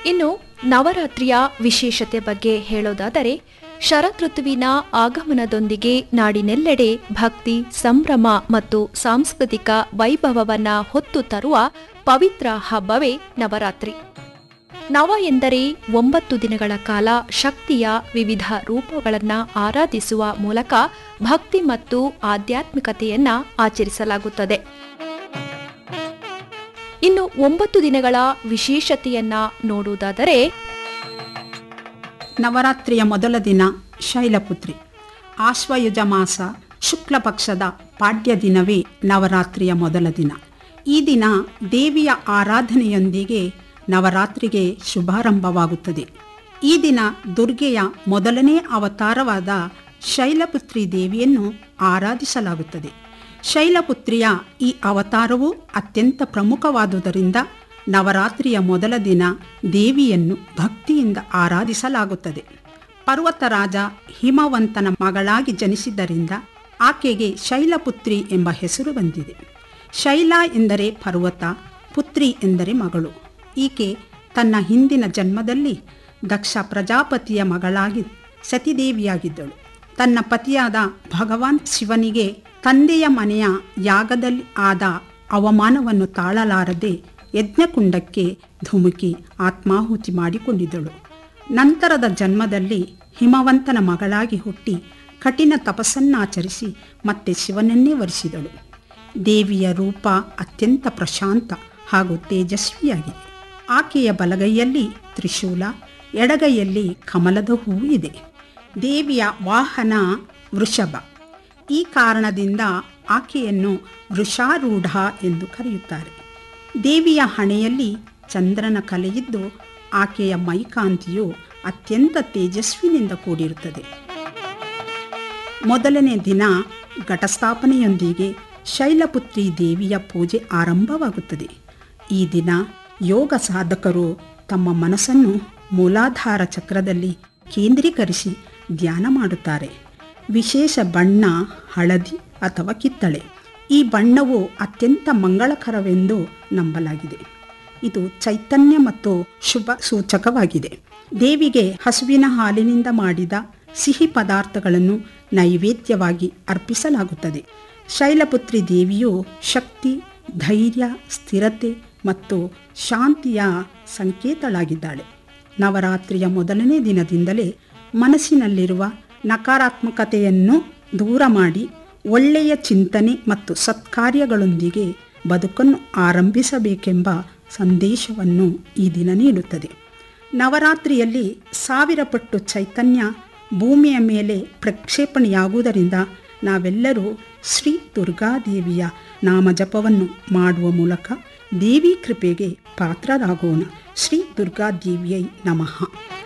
ಇನ್ನು ನವರಾತ್ರಿಯ ವಿಶೇಷತೆ ಬಗ್ಗೆ ಹೇಳೋದಾದರೆ ಶರದೃತುವಿನ ಆಗಮನದೊಂದಿಗೆ ನಾಡಿನೆಲ್ಲೆಡೆ ಭಕ್ತಿ ಸಂಭ್ರಮ ಮತ್ತು ಸಾಂಸ್ಕೃತಿಕ ವೈಭವವನ್ನ ಹೊತ್ತು ತರುವ ಪವಿತ್ರ ಹಬ್ಬವೇ ನವರಾತ್ರಿ ನವ ಎಂದರೆ ಒಂಬತ್ತು ದಿನಗಳ ಕಾಲ ಶಕ್ತಿಯ ವಿವಿಧ ರೂಪಗಳನ್ನು ಆರಾಧಿಸುವ ಮೂಲಕ ಭಕ್ತಿ ಮತ್ತು ಆಧ್ಯಾತ್ಮಿಕತೆಯನ್ನ ಆಚರಿಸಲಾಗುತ್ತದೆ ಇನ್ನು ಒಂಬತ್ತು ದಿನಗಳ ವಿಶೇಷತೆಯನ್ನ ನೋಡುವುದಾದರೆ ನವರಾತ್ರಿಯ ಮೊದಲ ದಿನ ಶೈಲಪುತ್ರಿ ಆಶ್ವಯುಜ ಮಾಸ ಶುಕ್ಲ ಪಕ್ಷದ ಪಾಡ್ಯ ದಿನವೇ ನವರಾತ್ರಿಯ ಮೊದಲ ದಿನ ಈ ದಿನ ದೇವಿಯ ಆರಾಧನೆಯೊಂದಿಗೆ ನವರಾತ್ರಿಗೆ ಶುಭಾರಂಭವಾಗುತ್ತದೆ ಈ ದಿನ ದುರ್ಗೆಯ ಮೊದಲನೇ ಅವತಾರವಾದ ಶೈಲಪುತ್ರಿ ದೇವಿಯನ್ನು ಆರಾಧಿಸಲಾಗುತ್ತದೆ ಶೈಲಪುತ್ರಿಯ ಈ ಅವತಾರವು ಅತ್ಯಂತ ಪ್ರಮುಖವಾದುದರಿಂದ ನವರಾತ್ರಿಯ ಮೊದಲ ದಿನ ದೇವಿಯನ್ನು ಭಕ್ತಿಯಿಂದ ಆರಾಧಿಸಲಾಗುತ್ತದೆ ಪರ್ವತರಾಜ ಹಿಮವಂತನ ಮಗಳಾಗಿ ಜನಿಸಿದ್ದರಿಂದ ಆಕೆಗೆ ಶೈಲಪುತ್ರಿ ಎಂಬ ಹೆಸರು ಬಂದಿದೆ ಶೈಲ ಎಂದರೆ ಪರ್ವತ ಪುತ್ರಿ ಎಂದರೆ ಮಗಳು ಈಕೆ ತನ್ನ ಹಿಂದಿನ ಜನ್ಮದಲ್ಲಿ ದಕ್ಷ ಪ್ರಜಾಪತಿಯ ಮಗಳಾಗಿ ಸತಿದೇವಿಯಾಗಿದ್ದಳು ತನ್ನ ಪತಿಯಾದ ಭಗವಾನ್ ಶಿವನಿಗೆ ತಂದೆಯ ಮನೆಯ ಯಾಗದಲ್ಲಿ ಆದ ಅವಮಾನವನ್ನು ತಾಳಲಾರದೆ ಯಜ್ಞಕುಂಡಕ್ಕೆ ಧುಮುಕಿ ಆತ್ಮಾಹುತಿ ಮಾಡಿಕೊಂಡಿದ್ದಳು ನಂತರದ ಜನ್ಮದಲ್ಲಿ ಹಿಮವಂತನ ಮಗಳಾಗಿ ಹುಟ್ಟಿ ಕಠಿಣ ತಪಸ್ಸನ್ನಾಚರಿಸಿ ಮತ್ತೆ ಶಿವನನ್ನೇ ವರಿಸಿದಳು ದೇವಿಯ ರೂಪ ಅತ್ಯಂತ ಪ್ರಶಾಂತ ಹಾಗೂ ತೇಜಸ್ವಿಯಾಗಿದೆ ಆಕೆಯ ಬಲಗೈಯಲ್ಲಿ ತ್ರಿಶೂಲ ಎಡಗೈಯಲ್ಲಿ ಕಮಲದ ಹೂವು ಇದೆ ದೇವಿಯ ವಾಹನ ವೃಷಭ ಈ ಕಾರಣದಿಂದ ಆಕೆಯನ್ನು ವೃಷಾರೂಢ ಎಂದು ಕರೆಯುತ್ತಾರೆ ದೇವಿಯ ಹಣೆಯಲ್ಲಿ ಚಂದ್ರನ ಕಲೆಯಿದ್ದು ಆಕೆಯ ಮೈಕಾಂತಿಯು ಅತ್ಯಂತ ತೇಜಸ್ವಿನಿಂದ ಕೂಡಿರುತ್ತದೆ ಮೊದಲನೇ ದಿನ ಘಟಸ್ಥಾಪನೆಯೊಂದಿಗೆ ಶೈಲಪುತ್ರಿ ದೇವಿಯ ಪೂಜೆ ಆರಂಭವಾಗುತ್ತದೆ ಈ ದಿನ ಯೋಗ ಸಾಧಕರು ತಮ್ಮ ಮನಸ್ಸನ್ನು ಮೂಲಾಧಾರ ಚಕ್ರದಲ್ಲಿ ಕೇಂದ್ರೀಕರಿಸಿ ಧ್ಯಾನ ಮಾಡುತ್ತಾರೆ ವಿಶೇಷ ಬಣ್ಣ ಹಳದಿ ಅಥವಾ ಕಿತ್ತಳೆ ಈ ಬಣ್ಣವು ಅತ್ಯಂತ ಮಂಗಳಕರವೆಂದು ನಂಬಲಾಗಿದೆ ಇದು ಚೈತನ್ಯ ಮತ್ತು ಶುಭ ಸೂಚಕವಾಗಿದೆ ದೇವಿಗೆ ಹಸುವಿನ ಹಾಲಿನಿಂದ ಮಾಡಿದ ಸಿಹಿ ಪದಾರ್ಥಗಳನ್ನು ನೈವೇದ್ಯವಾಗಿ ಅರ್ಪಿಸಲಾಗುತ್ತದೆ ಶೈಲಪುತ್ರಿ ದೇವಿಯು ಶಕ್ತಿ ಧೈರ್ಯ ಸ್ಥಿರತೆ ಮತ್ತು ಶಾಂತಿಯ ಸಂಕೇತಳಾಗಿದ್ದಾಳೆ ನವರಾತ್ರಿಯ ಮೊದಲನೇ ದಿನದಿಂದಲೇ ಮನಸ್ಸಿನಲ್ಲಿರುವ ನಕಾರಾತ್ಮಕತೆಯನ್ನು ದೂರ ಮಾಡಿ ಒಳ್ಳೆಯ ಚಿಂತನೆ ಮತ್ತು ಸತ್ಕಾರ್ಯಗಳೊಂದಿಗೆ ಬದುಕನ್ನು ಆರಂಭಿಸಬೇಕೆಂಬ ಸಂದೇಶವನ್ನು ಈ ದಿನ ನೀಡುತ್ತದೆ ನವರಾತ್ರಿಯಲ್ಲಿ ಸಾವಿರ ಪಟ್ಟು ಚೈತನ್ಯ ಭೂಮಿಯ ಮೇಲೆ ಪ್ರಕ್ಷೇಪಣೆಯಾಗುವುದರಿಂದ ನಾವೆಲ್ಲರೂ ಶ್ರೀ ದುರ್ಗಾದೇವಿಯ ನಾಮಜಪವನ್ನು ಮಾಡುವ ಮೂಲಕ ದೇವಿ ಕೃಪೆಗೆ ಪಾತ್ರರಾಗೋಣ ಶ್ರೀ ದುರ್ಗಾದೇವಿಯೈ ನಮಃ